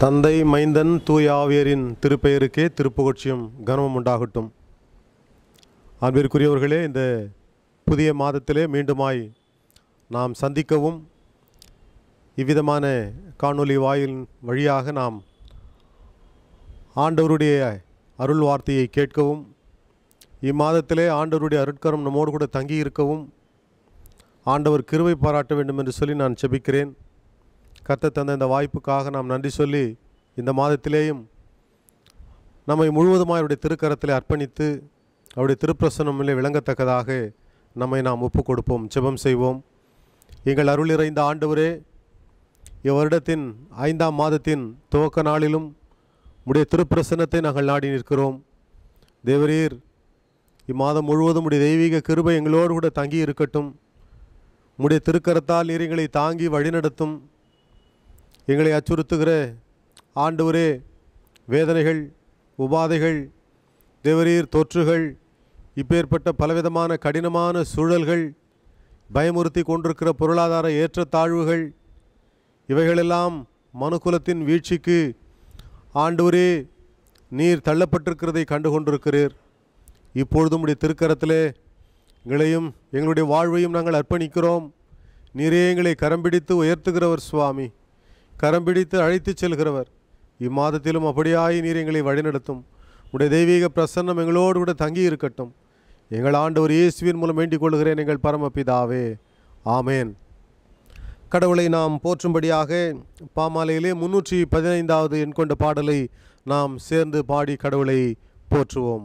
தந்தை மைந்தன் தூய ஆவியரின் திருப்பெயருக்கே திருப்புகழ்ச்சியும் கனமும் உண்டாகட்டும் அன்பிற்குரியவர்களே இந்த புதிய மாதத்திலே மீண்டுமாய் நாம் சந்திக்கவும் இவ்விதமான காணொளி வாயில் வழியாக நாம் ஆண்டவருடைய அருள் வார்த்தையை கேட்கவும் இம்மாதத்திலே ஆண்டவருடைய அருட்கரம் நம்மோடு கூட தங்கி இருக்கவும் ஆண்டவர் கிருபை பாராட்ட வேண்டும் என்று சொல்லி நான் செபிக்கிறேன் கர்த்தர் தந்த இந்த வாய்ப்புக்காக நாம் நன்றி சொல்லி இந்த மாதத்திலேயும் நம்மை முழுவதுமாய் அவருடைய திருக்கரத்திலே அர்ப்பணித்து அவருடைய திருப்பிரசனமிலே விளங்கத்தக்கதாக நம்மை நாம் ஒப்புக் கொடுப்போம் ஜெபம் செய்வோம் எங்கள் அருள் இறைந்த ஆண்டவரே இவ்வருடத்தின் ஐந்தாம் மாதத்தின் துவக்க நாளிலும் உடைய திருப்பிரசனத்தை நாங்கள் நாடி நிற்கிறோம் தேவரீர் இம்மாதம் முழுவதும் உடைய தெய்வீக கிருபை எங்களோடு கூட தங்கி இருக்கட்டும் உடைய திருக்கரத்தால் நீர் எங்களை தாங்கி வழிநடத்தும் எங்களை அச்சுறுத்துகிற ஆண்டவரே வேதனைகள் உபாதைகள் தேவரீர் தொற்றுகள் இப்பேற்பட்ட பலவிதமான கடினமான சூழல்கள் பயமுறுத்தி கொண்டிருக்கிற பொருளாதார ஏற்றத்தாழ்வுகள் இவைகளெல்லாம் மனுக்குலத்தின் வீழ்ச்சிக்கு ஆண்டவரே நீர் தள்ளப்பட்டிருக்கிறதை கண்டு கொண்டிருக்கிறீர் இப்பொழுதும் உடைய திருக்கரத்திலே எங்களையும் எங்களுடைய வாழ்வையும் நாங்கள் அர்ப்பணிக்கிறோம் நீரே எங்களை கரம் பிடித்து உயர்த்துகிறவர் சுவாமி கரம் பிடித்து அழைத்துச் செல்கிறவர் இம்மாதத்திலும் அப்படியாய் நீர் எங்களை வழிநடத்தும் உடைய தெய்வீக பிரசன்னம் எங்களோடு கூட தங்கி இருக்கட்டும் எங்கள் ஆண்டவர் இயேசுவின் மூலம் வேண்டிக் கொள்கிறேன் எங்கள் பரமபிதாவே ஆமேன் கடவுளை நாம் போற்றும்படியாக பாமாலையிலே முன்னூற்றி பதினைந்தாவது எண் கொண்ட பாடலை நாம் சேர்ந்து பாடி கடவுளை போற்றுவோம்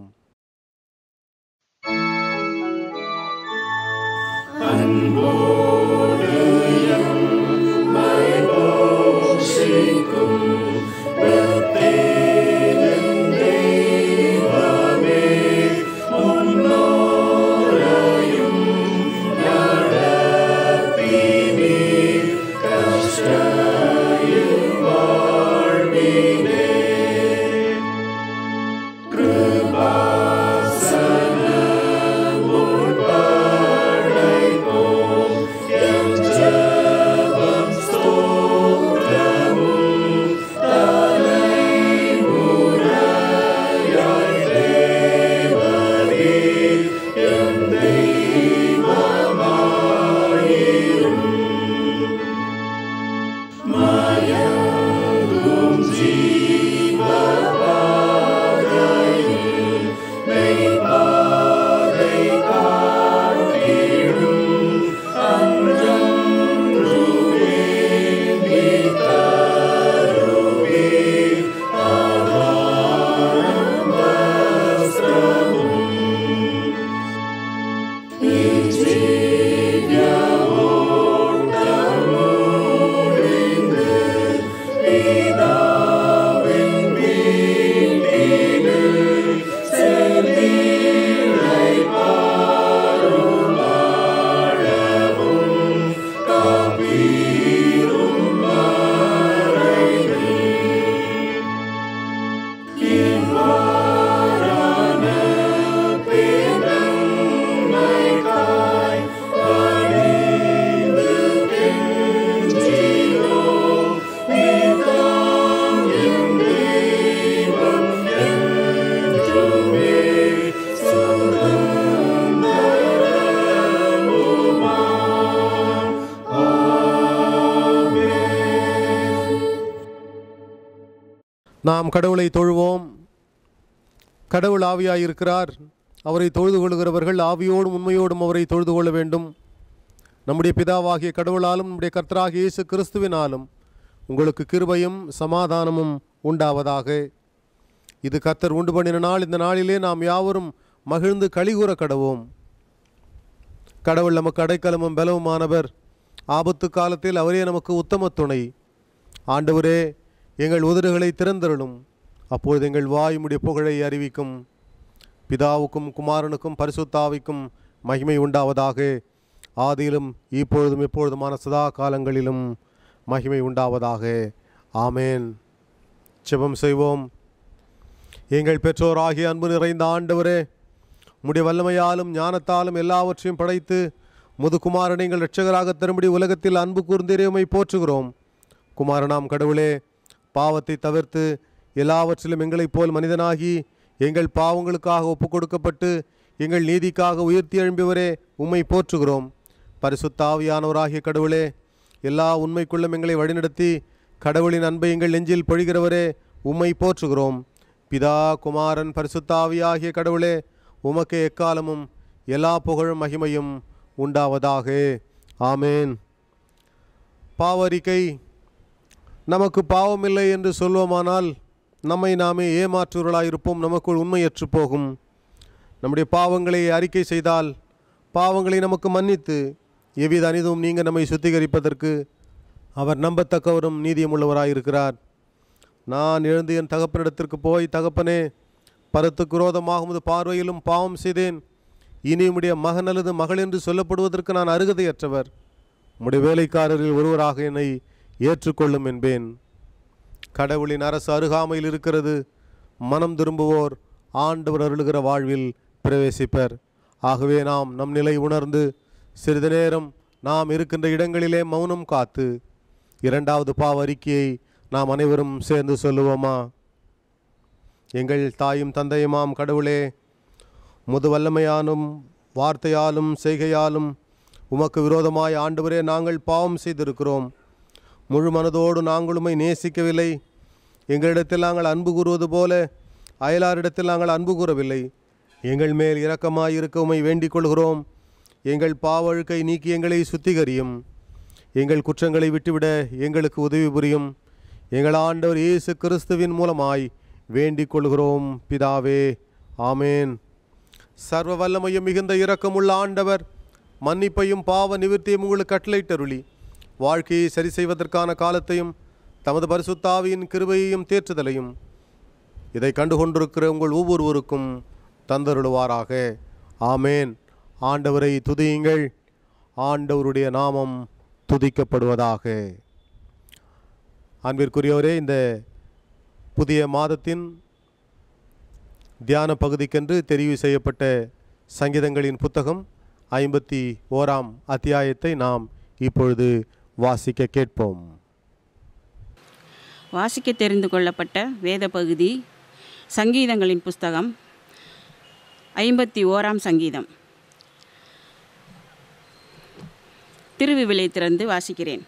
நாம் கடவுளை தொழுவோம் கடவுள் ஆவியாய் இருக்கிறார் அவரை தொழுது கொள்கிறவர்கள் ஆவியோடும் உண்மையோடும் அவரை தொழுது கொள்ள வேண்டும் நம்முடைய பிதாவாகிய கடவுளாலும் நம்முடைய கர்த்தராகிய இயேசு கிறிஸ்துவினாலும் உங்களுக்கு கிருபையும் சமாதானமும் உண்டாவதாக இது கர்த்தர் உண்டு பண்ணின நாள் இந்த நாளிலே நாம் யாவரும் மகிழ்ந்து கழிகூற கடவோம் கடவுள் நமக்கு அடைக்கலமும் பலவுமானவர் ஆபத்து காலத்தில் அவரே நமக்கு உத்தம துணை ஆண்டவரே எங்கள் உதடுகளை திறந்தருளும் அப்பொழுது எங்கள் வாய் முடிய புகழை அறிவிக்கும் பிதாவுக்கும் குமாரனுக்கும் பரிசுத்தாவிக்கும் மகிமை உண்டாவதாக ஆதியிலும் இப்பொழுதும் எப்பொழுதுமான சதா காலங்களிலும் மகிமை உண்டாவதாக ஆமேன் செபம் செய்வோம் எங்கள் பெற்றோராகிய அன்பு நிறைந்த ஆண்டவரே உம்முடைய வல்லமையாலும் ஞானத்தாலும் எல்லாவற்றையும் படைத்து முதுகுமாரனை எங்கள் இரட்சகராக தரும்படி உலகத்தில் அன்பு கூர்ந்திரையுமை போற்றுகிறோம் குமாரனாம் கடவுளே பாவத்தை தவிர்த்து எல்லாவற்றிலும் எங்களைப் போல் மனிதனாகி எங்கள் பாவங்களுக்காக ஒப்புக் கொடுக்கப்பட்டு எங்கள் நீதிக்காக உயர்த்தி எழும்பியவரே உம்மை போற்றுகிறோம் பரிசுத்த ஆவியானவராகிய கடவுளே எல்லா உண்மைக்குள்ளும் எங்களை வழிநடத்தி கடவுளின் அன்பை எங்கள் நெஞ்சில் பொழிகிறவரே உம்மை போற்றுகிறோம் பிதா குமாரன் பரிசுத்த ஆவியாகிய கடவுளே உமக்கு எக்காலமும் எல்லா புகழும் மகிமையும் உண்டாவதாக ஆமேன் பாவரிக்கை நமக்கு பாவமில்லை என்று சொல்வோமானால் நம்மை நாமே ஏமாற்றுவர்களாயிருப்போம் நமக்குள் உண்மையற்று போகும் நம்முடைய பாவங்களை அறிக்கை செய்தால் பாவங்களை நமக்கு மன்னித்து எவ்வித அனிதும் நீங்க நம்மை சுத்திகரிப்பதற்கு அவர் நம்பத்தக்கவரும் நீதியமுள்ளவராயிருக்கிறார் நான் எழுந்து என் தகப்பனிடத்திற்கு போய் தகப்பனே பரத்துக்கு விரோதமாக உமது பார்வையிலும் பாவம் செய்தேன் இனி உம்முடைய மகன் அல்லது மகள் என்று சொல்லப்படுவதற்கு நான் அருகதையற்றவர் உம்முடைய வேலைக்காரரில் ஒருவராக என்னை ஏற்றுக்கொள்ளும் என்பேன் கடவுளின் அரசு அருகாமையில் இருக்கிறது மனம் திரும்புவோர் ஆண்டவர் அருளுகிற வாழ்வில் பிரவேசிப்பர் ஆகவே நாம் நம் நிலை உணர்ந்து சிறிது நேரம் நாம் இருக்கின்ற இடங்களிலே மௌனம் காத்து இரண்டாவது பாவ அறிக்கையை நாம் அனைவரும் சேர்ந்து சொல்லுவோமா எங்கள் தாயும் தந்தையுமாம் கடவுளே முது வல்லமையானும் வார்த்தையாலும் செய்கையாலும் உமக்கு விரோதமாய் ஆண்டவரே நாங்கள் பாவம் செய்திருக்கிறோம் முழு மனதோடு நாங்கள் உம்மை நேசிக்கவில்லை எங்களிடத்தில் நாங்கள் அன்பு கூறுவது போல அயலாரிடத்தில் நாங்கள் அன்பு கூறவில்லை எங்கள் மேல் இரக்கமாய் இருக்க உம்மை வேண்டிக் கொள்கிறோம் எங்கள் பாவழுக்கை நீக்கி எங்களை சுத்திகரியும் எங்கள் குற்றங்களை விட்டுவிட எங்களுக்கு உதவி புரியும் எங்கள் ஆண்டவர் இயேசு கிறிஸ்துவின் மூலமாய் வேண்டிக் கொள்கிறோம் பிதாவே ஆமேன் சர்வ வல்லமையும் மிகுந்த இரக்கமுள்ள ஆண்டவர் மன்னிப்பையும் பாவ நிவிர்த்தியும் உங்களுக்கு கட்டளையிட்டருளி வாழ்க்கையை சரி செய்வதற்கான காலத்தையும் தமது பரிசுத்தாவியின் கிருபையையும் தேற்றுதலையும் இதை கண்டுகொண்டிருக்கிற உங்கள் ஒவ்வொருவருக்கும் தந்தருளுவாராக ஆமேன் ஆண்டவரை துதியுங்கள் ஆண்டவருடைய நாமம் துதிக்கப்படுவதாக அன்பிற்குரியவரே இந்த புதிய மாதத்தின் தியான பகுதிக்கென்று தெரிவு செய்யப்பட்ட சங்கீதங்களின் புத்தகம் ஐம்பத்தி ஓராம் அத்தியாயத்தை நாம் இப்பொழுது வாசிக்க கேட்போம் வாசிக்க தெரிந்து கொள்ளப்பட்ட வேத பகுதி சங்கீதங்களின் புஸ்தகம் ஐம்பத்தி ஓராம் சங்கீதம் திருவிவிலை திறந்து வாசிக்கிறேன்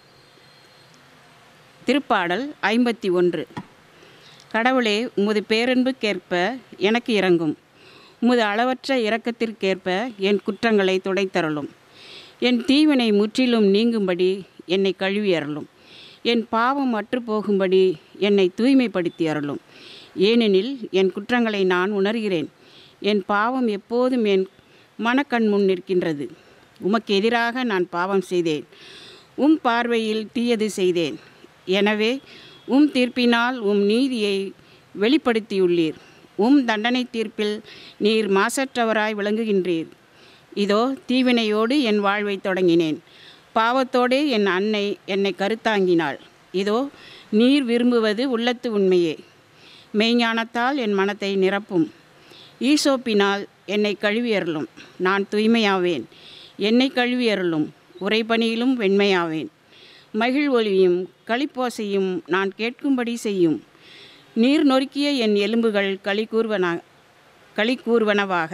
திருப்பாடல் ஐம்பத்தி ஒன்று கடவுளே உமது பேரன்புக்கேற்ப எனக்கு இறங்கும் உமது அளவற்ற இரக்கத்திற்கேற்ப என் குற்றங்களை துடைத்தருளும் என் தீவினை முற்றிலும் நீங்கும்படி என்னை கழுவி அருளும் என் பாவம் அற்று போகும்படி என்னை தூய்மைப்படுத்தி அருளும் ஏனெனில் என் குற்றங்களை நான் உணர்கிறேன் என் பாவம் எப்போதும் என் மனக்கண் முன் நிற்கின்றது உமக்கு எதிராக நான் பாவம் செய்தேன் உம் பார்வையில் தீயது செய்தேன் எனவே உம் தீர்ப்பினால் உம் நீதியை வெளிப்படுத்தியுள்ளீர் உம் தண்டனை தீர்ப்பில் நீர் மாசற்றவராய் விளங்குகின்றீர் இதோ தீவினையோடு என் வாழ்வை தொடங்கினேன் பாவத்தோடே என் அன்னை என்னை கருத்தாங்கினாள் இதோ நீர் விரும்புவது உள்ளத்து உண்மையே மெய்ஞானத்தால் என் மனத்தை நிரப்பும் ஈசோப்பினால் என்னை கழுவியருளும் நான் தூய்மையாவேன் என்னை கழுவியருளும் உறைபணியிலும் வெண்மையாவேன் மகிழ் ஒளியும் களிப்போசையும் நான் கேட்கும்படி செய்யும் நீர் நொறுக்கிய என் எலும்புகள் களி கூறுவன களி கூறுவனவாக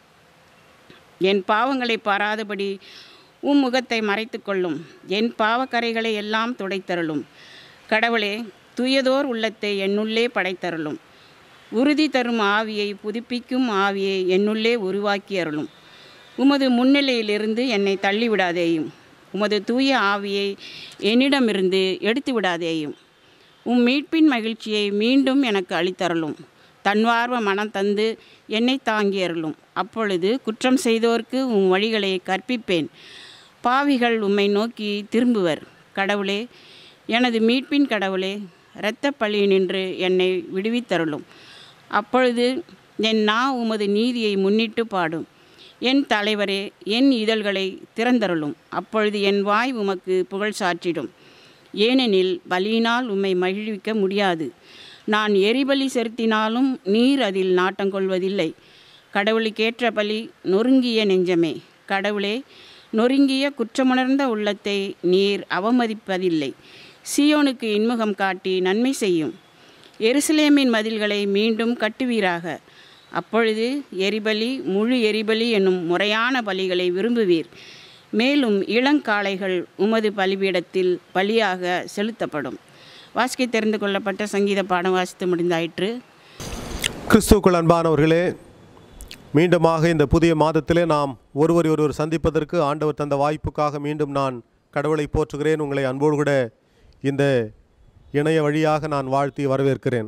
என் பாவங்களை பாராதபடி உம் முகத்தை மறைத்து கொள்ளும் என் பாவக்கரைகளை எல்லாம் துடைத்தருளும் கடவுளே தூயதோர் உள்ளத்தை என்னுள்ளே படைத்தருளும் உறுதி தரும் ஆவியை புதுப்பிக்கும் ஆவியை என்னுள்ளே உருவாக்கி அருளும் உமது முன்னிலையிலிருந்து என்னை தள்ளிவிடாதேயும் உமது தூய ஆவியை என்னிடமிருந்து எடுத்து விடாதேயும் உம் மீட்பின் மகிழ்ச்சியை மீண்டும் எனக்கு அளித்தருளும் தன்வார்வ மனம் தந்து என்னை தாங்கியருளும் அப்பொழுது குற்றம் செய்தோர்க்கு உம் வழிகளை கற்பிப்பேன் பாவிகள் உம்மை நோக்கி திரும்புவர் கடவுளே எனது மீட்பின் கடவுளே இரத்த பழியினின்று என்னை விடுவித்தருளும் அப்பொழுது என் நா உமது நீதியை முன்னிட்டு பாடும் என் தலைவரே என் இதழ்களை திறந்தருளும் அப்பொழுது என் வாய் உமக்கு புகழ் சாற்றிடும் ஏனெனில் பலியினால் உம்மை மகிழ்விக்க முடியாது நான் எரிபலி செலுத்தினாலும் நீர் அதில் நாட்டம் கொள்வதில்லை கடவுளுக்கேற்ற பலி நொறுங்கிய நெஞ்சமே கடவுளே நொறுங்கிய குற்றமுணர்ந்த உள்ளத்தை நீர் அவமதிப்பதில்லை சியோனுக்கு இன்முகம் காட்டி நன்மை செய்யும் எருசலேமின் மதில்களை மீண்டும் கட்டுவீராக அப்பொழுது எரிபலி முழு எரிபலி என்னும் முறையான பலிகளை விரும்புவீர் மேலும் இளங்காளைகள் உமது பலிபீடத்தில் பலியாக செலுத்தப்படும் வாசிக்க தெரிந்து கொள்ளப்பட்ட சங்கீத பாடம் வாசித்து முடிந்தாயிற்று கிறிஸ்துவுக்குள் அன்பானவர்களே மீண்டுமாக இந்த புதிய மாதத்திலே நாம் ஒருவரை ஒருவர் சந்திப்பதற்கு ஆண்டவர் தந்த வாய்ப்புக்காக மீண்டும் நான் கடவுளை போற்றுகிறேன் உங்களை அன்போடு கூட இந்த இணைய வழியாக நான் வாழ்த்தி வரவேற்கிறேன்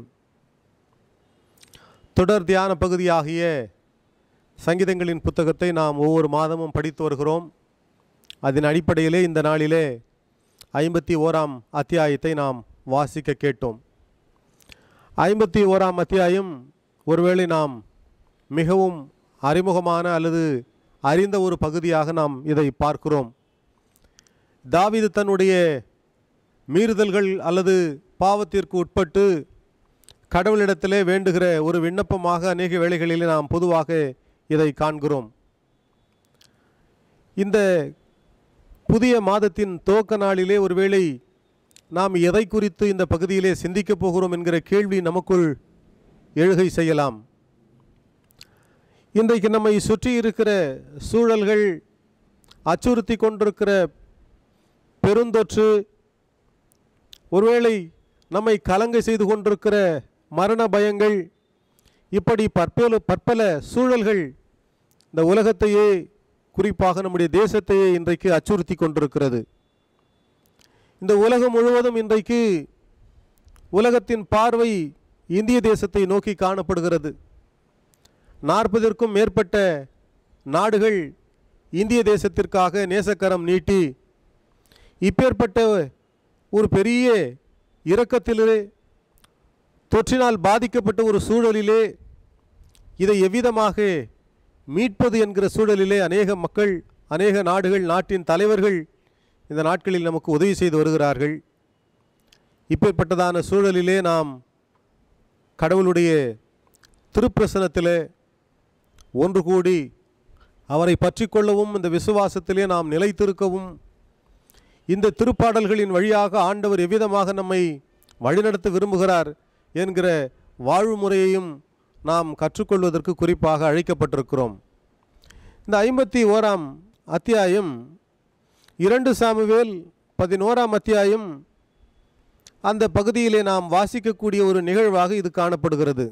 தொடர் தியான பகுதியாகிய சங்கீதங்களின் புத்தகத்தை நாம் ஒவ்வொரு மாதமும் படித்து வருகிறோம் அதன் அடிப்படையிலே இந்த நாளிலே ஐம்பத்தி ஓராம் அத்தியாயத்தை நாம் வாசிக்க கேட்டோம் ஐம்பத்தி ஓராம் அத்தியாயம் ஒருவேளை நாம் மிகவும் அறிமுகமான அல்லது அறிந்த ஒரு பகுதியாக நாம் இதை பார்க்கிறோம் தாவீது தன்னுடைய மீறுதல்கள் அல்லது பாவத்திற்கு உட்பட்டு கடவுளிடத்திலே வேண்டுகிற ஒரு விண்ணப்பமாக அநேக வேளைகளிலே நாம் பொதுவாக இதை காண்கிறோம் இந்த புதிய மாதத்தின் துவக்க நாளிலே ஒருவேளை நாம் எதை குறித்து இந்த பகுதியிலே சிந்திக்கப் போகிறோம் என்கிற கேள்வி நமக்குள் எழுகை செய்யலாம் இன்றைக்கு நம்மை சுற்றி இருக்கிற சூழல்கள் அச்சுறுத்தி கொண்டிருக்கிற பெருந்தொற்று ஒருவேளை நம்மை கலங்க செய்து கொண்டிருக்கிற மரண பயங்கள் இப்படி பற்பல பற்பல சூழல்கள் இந்த உலகத்தையே குறிப்பாக நம்முடைய தேசத்தையே இன்றைக்கு அச்சுறுத்தி கொண்டிருக்கிறது இந்த உலகம் முழுவதும் இன்றைக்கு உலகத்தின் பார்வை இந்திய தேசத்தை நோக்கி காணப்படுகிறது நாற்பதற்கும் மேற்பட்ட நாடுகள் இந்திய தேசத்திற்காக நேசக்கரம் நீட்டி இப்பேற்பட்ட ஒரு பெரிய இரக்கத்திலே தொற்றினால் பாதிக்கப்பட்ட ஒரு சூழலிலே இதை எவ்விதமாக மீட்பது என்கிற சூழலிலே அநேக மக்கள் அநேக நாடுகள் நாட்டின் தலைவர்கள் இந்த நாட்களில் நமக்கு உதவி செய்து வருகிறார்கள் இப்பேற்பட்டதான சூழலிலே நாம் கடவுளுடைய திருப்பிரசனத்திலே ஒன்று கூடி அவரை பற்றி கொள்ளவும் இந்த விசுவாசத்திலே நாம் நிலைத்திருக்கவும் இந்த திருப்பாடல்களின் வழியாக ஆண்டவர் எவ்விதமாக நம்மை வழிநடத்த விரும்புகிறார் என்கிற வாழ்வு முறையையும் நாம் கற்றுக்கொள்வதற்கு குறிப்பாக அழைக்கப்பட்டிருக்கிறோம் இந்த ஐம்பத்தி ஓராம் அத்தியாயம் இரண்டு சாமுவேல் பதினோராம் அத்தியாயம் அந்த பகுதியிலே நாம் வாசிக்கக்கூடிய ஒரு நிகழ்வாக இது காணப்படுகிறது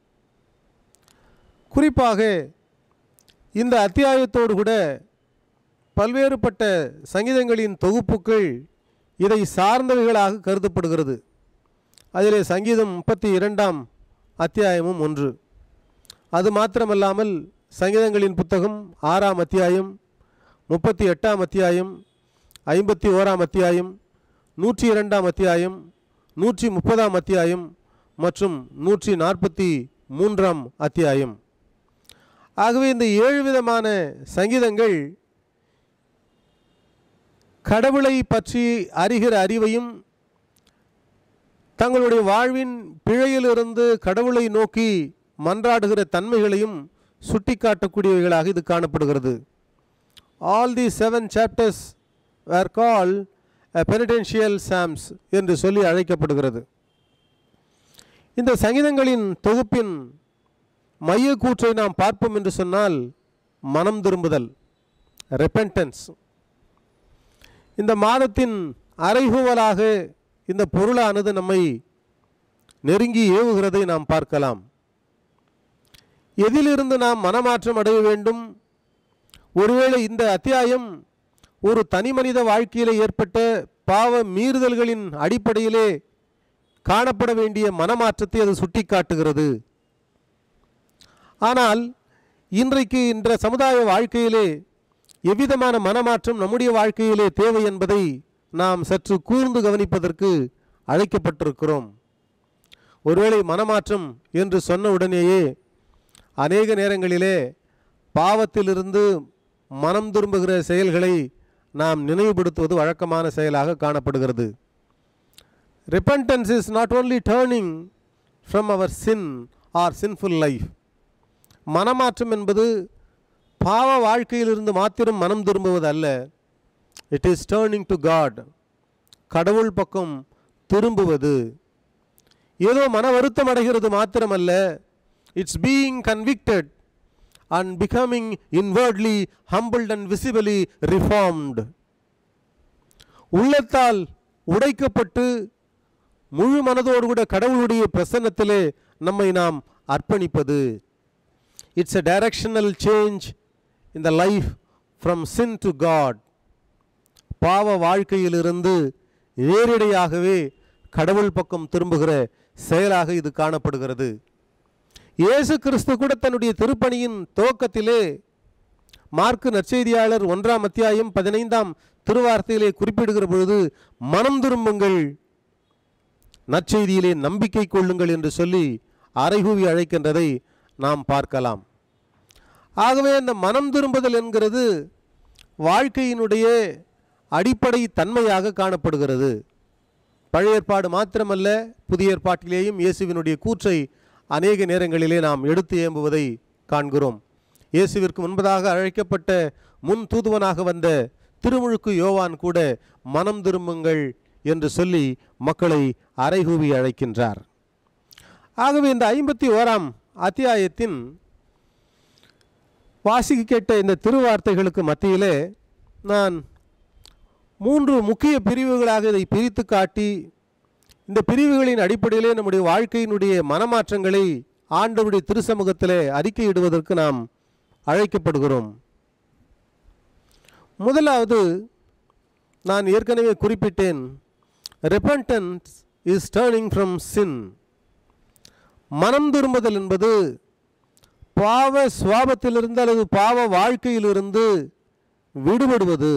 குறிப்பாக இந்த அத்தியாயத்தோடு கூட பல்வேறுபட்ட சங்கீதங்களின் தொகுப்புகள் இதை சார்ந்தவைகளாக கருதப்படுகிறது அதிலே சங்கீதம் முப்பத்தி இரண்டாம் அத்தியாயமும் ஒன்று அது மாத்திரமல்லாமல் சங்கீதங்களின் புத்தகம் ஆறாம் அத்தியாயம் முப்பத்தி எட்டாம் அத்தியாயம் ஐம்பத்தி ஓராம் அத்தியாயம் நூற்றி இரண்டாம் அத்தியாயம் நூற்றி முப்பதாம் அத்தியாயம் மற்றும் நூற்றி நாற்பத்தி மூன்றாம் அத்தியாயம் ஆகவே இந்த ஏழு விதமான சங்கீதங்கள் கடவுளை பற்றி அறிகிற அறிவையும் தங்களுடைய வாழ்வின் பிழையிலிருந்து கடவுளை நோக்கி மன்றாடுகிற தன்மைகளையும் சுட்டிக்காட்டக்கூடியவைகளாக இது காணப்படுகிறது all the seven chapters were call penitential psalms என்று சொல்லி அழைக்கப்படுகிறது இந்த சங்கீதங்களின் தொகுப்பின் மைய கூற்றை நாம் பார்ப்போம் என்று சொன்னால் மனம் திரும்புதல் ரெப்பென்டன்ஸ் இந்த மாதத்தின் அறைகூவலாக இந்த பொருளானது நம்மை நெருங்கி ஏவுகிறதை நாம் பார்க்கலாம் எதிலிருந்து நாம் மனமாற்றம் அடைய வேண்டும் ஒருவேளை இந்த அத்தியாயம் ஒரு தனி மனித வாழ்க்கையிலே ஏற்பட்ட பாவ மீறுதல்களின் அடிப்படையிலே காணப்பட வேண்டிய மனமாற்றத்தை அது சுட்டிக்காட்டுகிறது ஆனால் இன்றைக்கு இன்ற சமுதாய வாழ்க்கையிலே எவ்விதமான மனமாற்றம் நம்முடைய வாழ்க்கையிலே தேவை என்பதை நாம் சற்று கூர்ந்து கவனிப்பதற்கு அழைக்கப்பட்டிருக்கிறோம் ஒருவேளை மனமாற்றம் என்று சொன்ன உடனேயே அநேக நேரங்களிலே பாவத்திலிருந்து மனம் திரும்புகிற செயல்களை நாம் நினைவுபடுத்துவது வழக்கமான செயலாக காணப்படுகிறது repentance is not only turning from our sin or sinful life மனமாற்றம் என்பது பாவ வாழ்க்கையிலிருந்து மாத்திரம் மனம் திரும்புவது அல்ல it is turning to God கடவுள் பக்கம் திரும்புவது ஏதோ மன வருத்தம் அடைகிறது மாத்திரமல்ல it's being convicted and becoming inwardly humbled and visibly reformed உள்ளத்தால் உடைக்கப்பட்டு முழு மனதோடு கூட கடவுளுடைய பிரசன்னத்திலே நம்மை நாம் அர்ப்பணிப்பது இட்ஸ் a directional change in the life from sin to God பாவ வாழ்க்கையிலிருந்து நேரடியாகவே கடவுள் பக்கம் திரும்புகிற செயலாக இது காணப்படுகிறது இயேசு கிறிஸ்து கூட தன்னுடைய திருப்பணியின் துவக்கத்திலே மார்க்கு நற்செய்தியாளர் ஒன்றாம் அத்தியாயம் பதினைந்தாம் திருவார்த்தையிலே குறிப்பிடுகிற பொழுது மனம் திரும்புங்கள் நற்செய்தியிலே நம்பிக்கை கொள்ளுங்கள் என்று சொல்லி அறைகூவி அழைக்கின்றதை நாம் பார்க்கலாம் ஆகவே அந்த மனம் திரும்புதல் என்கிறது வாழ்க்கையினுடைய அடிப்படை தன்மையாக காணப்படுகிறது பழைய ஏற்பாடு மாத்திரமல்ல புதிய ஏற்பாட்டிலேயும் இயேசுவினுடைய கூற்றை அநேக நேரங்களிலே நாம் எடுத்து ஏம்புவதை காண்கிறோம் இயேசுவிற்கு முன்பதாக அழைக்கப்பட்ட முன் தூதுவனாக வந்த திருமுழுக்கு யோவான் கூட மனம் திரும்புங்கள் என்று சொல்லி மக்களை அறைகூவி அழைக்கின்றார் ஆகவே இந்த ஐம்பத்தி ஓராம் அத்தியாயத்தின் வாசிக்க கேட்ட இந்த திருவார்த்தைகளுக்கு மத்தியிலே நான் மூன்று முக்கிய பிரிவுகளாக இதை பிரித்து காட்டி இந்த பிரிவுகளின் அடிப்படையிலே நம்முடைய வாழ்க்கையினுடைய மனமாற்றங்களை ஆண்டவருடைய திருசமூகத்திலே அறிக்கையிடுவதற்கு நாம் அழைக்கப்படுகிறோம் முதலாவது நான் ஏற்கனவே குறிப்பிட்டேன் repentance is turning from sin மனம் திரும்புதல் என்பது பாவ சுவாபத்திலிருந்து அல்லது பாவ வாழ்க்கையிலிருந்து விடுபடுவது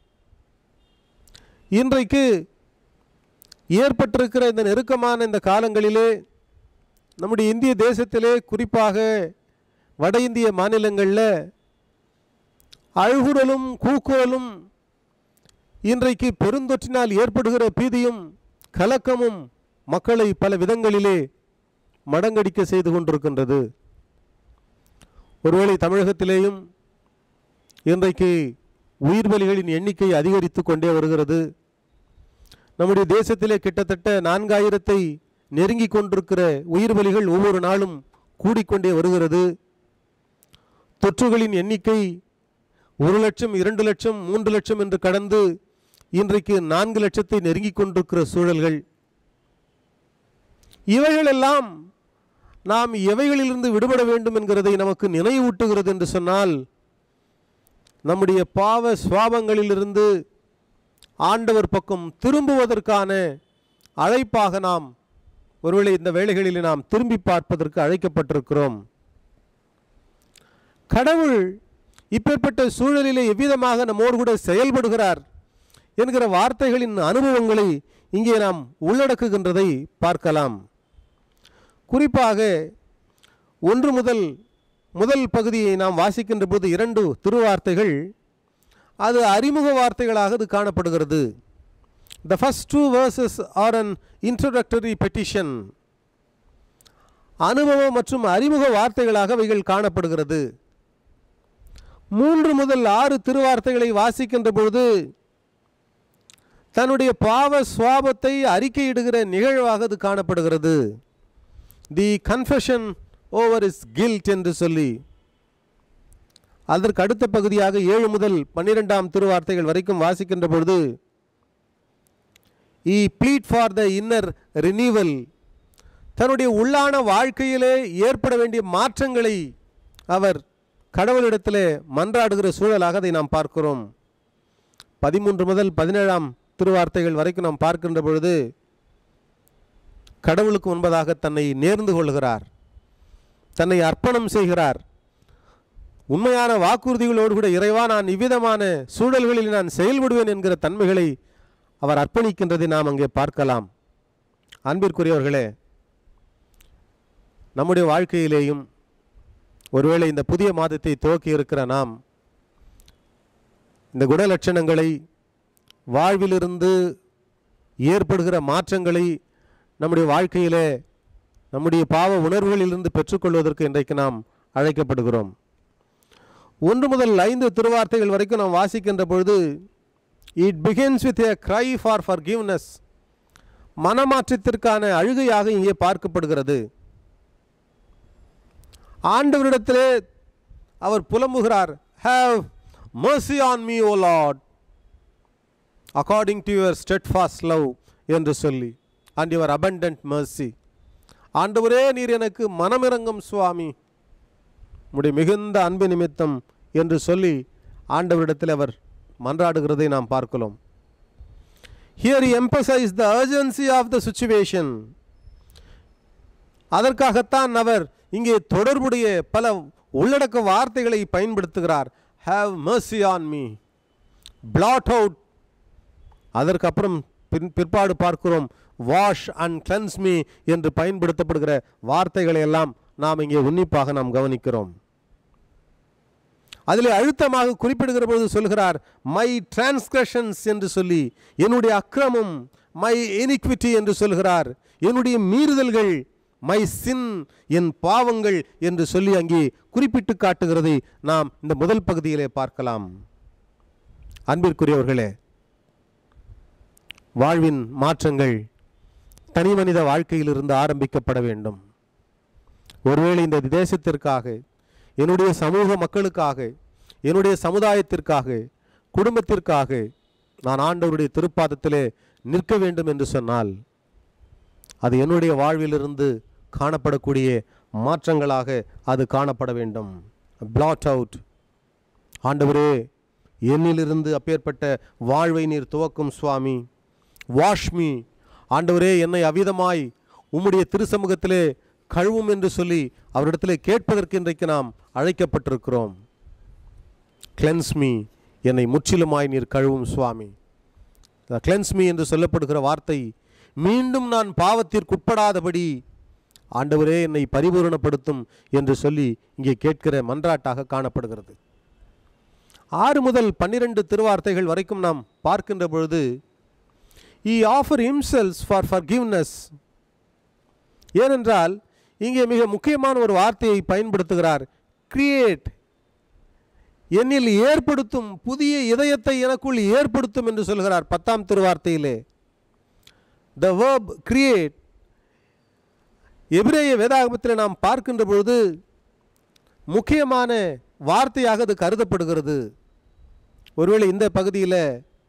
இன்றைக்கு ஏற்பட்டிருக்கிற இந்த நெருக்கமான இந்த காலங்களிலே நம்முடைய இந்திய தேசத்திலே குறிப்பாக வட இந்திய மாநிலங்களில் அழுகுடலும் கூக்குரலும் இன்றைக்கு பெருந்தொற்றினால் ஏற்படுகிற பீதியும் கலக்கமும் மக்களை பல விதங்களிலே மடங்கடிக்க செய்து கொண்டிருக்கின்றது ஒருவேளை தமிழகத்திலேயும் இன்றைக்கு உயிர் பலிகளின் எண்ணிக்கை அதிகரித்து கொண்டே வருகிறது நம்முடைய தேசத்திலே கிட்டத்தட்ட நான்காயிரத்தை நெருங்கி கொண்டிருக்கிற உயிர் பலிகள் ஒவ்வொரு நாளும் கூடிக்கொண்டே வருகிறது தொற்றுகளின் எண்ணிக்கை ஒரு லட்சம் இரண்டு லட்சம் மூன்று லட்சம் என்று கடந்து இன்றைக்கு நான்கு லட்சத்தை நெருங்கிக் கொண்டிருக்கிற சூழல்கள் இவைகளெல்லாம் நாம் எவைகளிலிருந்து விடுபட வேண்டும் என்கிறதை நமக்கு நினைவூட்டுகிறது என்று சொன்னால் நம்முடைய பாவ சுவாபங்களிலிருந்து ஆண்டவர் பக்கம் திரும்புவதற்கான அழைப்பாக நாம் ஒருவேளை இந்த வேளைகளில் நாம் திரும்பி பார்ப்பதற்கு அழைக்கப்பட்டிருக்கிறோம் கடவுள் இப்பேற்பட்ட சூழலிலே எவ்விதமாக நம்மோடு கூட செயல்படுகிறார் என்கிற வார்த்தைகளின் அனுபவங்களை இங்கே நாம் உள்ளடக்குகின்றதை பார்க்கலாம் குறிப்பாக ஒன்று முதல் முதல் பகுதியை நாம் வாசிக்கின்ற போது இரண்டு திருவார்த்தைகள் அது அறிமுக வார்த்தைகளாக அது காணப்படுகிறது the first two verses are an introductory petition அனுபவம் மற்றும் அறிமுக வார்த்தைகளாக அவைகள் காணப்படுகிறது மூன்று முதல் ஆறு திருவார்த்தைகளை வாசிக்கின்ற பொழுது தன்னுடைய பாவ சுவாபத்தை அறிக்கையிடுகிற நிகழ்வாக அது காணப்படுகிறது the confession over his guilt என்று சொல்லி அதற்கு அடுத்த பகுதியாக ஏழு முதல் பன்னிரெண்டாம் திருவார்த்தைகள் வரைக்கும் வாசிக்கின்ற பொழுது he plead for the inner renewal தன்னுடைய உள்ளான வாழ்க்கையிலே ஏற்பட வேண்டிய மாற்றங்களை அவர் கடவுளிடத்திலே மன்றாடுகிற சூழலாக அதை நாம் பார்க்கிறோம் பதிமூன்று முதல் பதினேழாம் திருவார்த்தைகள் வரைக்கும் நாம் பார்க்கின்ற பொழுது கடவுளுக்கு முன்பதாக தன்னை நேர்ந்து கொள்கிறார் தன்னை அர்ப்பணம் செய்கிறார் உண்மையான வாக்குறுதிகளோடு கூட இறைவா நான் இவ்விதமான சூழல்களில் நான் செயல்படுவேன் என்கிற தன்மைகளை அவர் அர்ப்பணிக்கின்றதை நாம் அங்கே பார்க்கலாம் அன்பிற்குரியவர்களே நம்முடைய வாழ்க்கையிலேயும் ஒருவேளை இந்த புதிய மாதத்தை துவக்கி இருக்கிற நாம் இந்த குணலட்சணங்களை வாழ்விலிருந்து ஏற்படுகிற மாற்றங்களை நம்முடைய வாழ்க்கையிலே நம்முடைய பாவ உணர்வுகளிலிருந்து பெற்றுக்கொள்வதற்கு இன்றைக்கு நாம் அழைக்கப்படுகிறோம் ஒன்று முதல் ஐந்து திருவார்த்தைகள் வரைக்கும் நாம் வாசிக்கின்ற பொழுது it begins with a cry for forgiveness மனமாற்றத்திற்கான அழுகையாக இங்கே பார்க்கப்படுகிறது ஆண்டவரிடத்திலே அவர் புலம்புகிறார் have mercy on me o Lord according to your steadfast love என்று சொல்லி அண்ட் யுவர் abundant mercy ஆண்டவரே நீர் எனக்கு மனமிறங்கும் சுவாமி உடைய மிகுந்த அன்பு நிமித்தம் என்று சொல்லி ஆண்டவரிடத்தில் அவர் மன்றாடுகிறதை நாம் பார்க்கலாம் here emphasise the urgency of the situation அதற்காகத்தான் அவர் இங்கே தொடர்புடைய பல உள்ளடக்க வார்த்தைகளை பயன்படுத்துகிறார் have mercy on me blot out அதற்கப்புறம் பின் பிற்பாடு பார்க்கிறோம் வாஷ் அண்ட் cleanse மீ என்று பயன்படுத்தப்படுகிற வார்த்தைகளை எல்லாம் நாம் இங்கே உன்னிப்பாக நாம் கவனிக்கிறோம் அதில் அழுத்தமாக குறிப்பிடுகிற பொழுது சொல்கிறார் மை டிரான்ஸ்கிரஷன்ஸ் என்று சொல்லி என்னுடைய அக்கிரமம் மை இனிக்விட்டி என்று சொல்கிறார் என்னுடைய மீறுதல்கள் மை சின் என் பாவங்கள் என்று சொல்லி அங்கே குறிப்பிட்டு காட்டுகிறதை நாம் இந்த முதல் பகுதியிலே பார்க்கலாம் அன்பிற்குரியவர்களே வாழ்வின் மாற்றங்கள் தனி மனித வாழ்க்கையிலிருந்து ஆரம்பிக்கப்பட வேண்டும் ஒருவேளை இந்த தேசத்திற்காக என்னுடைய சமூக மக்களுக்காக என்னுடைய சமுதாயத்திற்காக குடும்பத்திற்காக நான் ஆண்டவருடைய திருப்பாதத்திலே நிற்க வேண்டும் என்று சொன்னால் அது என்னுடைய வாழ்விலிருந்து காணப்படக்கூடிய மாற்றங்களாக அது காணப்பட வேண்டும் பிளாட் அவுட் ஆண்டவரே என்னிலிருந்து அப்பேற்பட்ட வாழ்வை நீர் துவக்கும் சுவாமி வாஷ் மீ ஆண்டவரே என்னை அவிதமாய் உம்முடைய திருசமூகத்திலே கழுவும் என்று சொல்லி அவரிடத்திலே கேட்பதற்கு இன்றைக்கு நாம் அழைக்கப்பட்டிருக்கிறோம் கிளென்ஸ் மீ என்னை முற்றிலுமாய் நீர் கழுவும் சுவாமி கிளென்ஸ் மீ என்று சொல்லப்படுகிற வார்த்தை மீண்டும் நான் பாவத்திற்குட்படாதபடி ஆண்டவரே என்னை பரிபூரணப்படுத்தும் என்று சொல்லி இங்கே கேட்கிற மன்றாட்டாக காணப்படுகிறது ஆறு முதல் பன்னிரண்டு திருவார்த்தைகள் வரைக்கும் நாம் பார்க்கின்ற பொழுது he offer himself for forgiveness ஏனென்றால் இங்கே மிக முக்கியமான ஒரு வார்த்தையை பயன்படுத்துகிறார் கிரியேட் என்னில் ஏற்படுத்தும் புதிய இதயத்தை எனக்குள் ஏற்படுத்தும் என்று சொல்கிறார் பத்தாம் திருவார்த்தையிலே த வேர்ப் கிரியேட் எபிரேய வேதாகமத்தில் நாம் பார்க்கின்ற பொழுது முக்கியமான வார்த்தையாக அது கருதப்படுகிறது ஒருவேளை இந்த பகுதியில்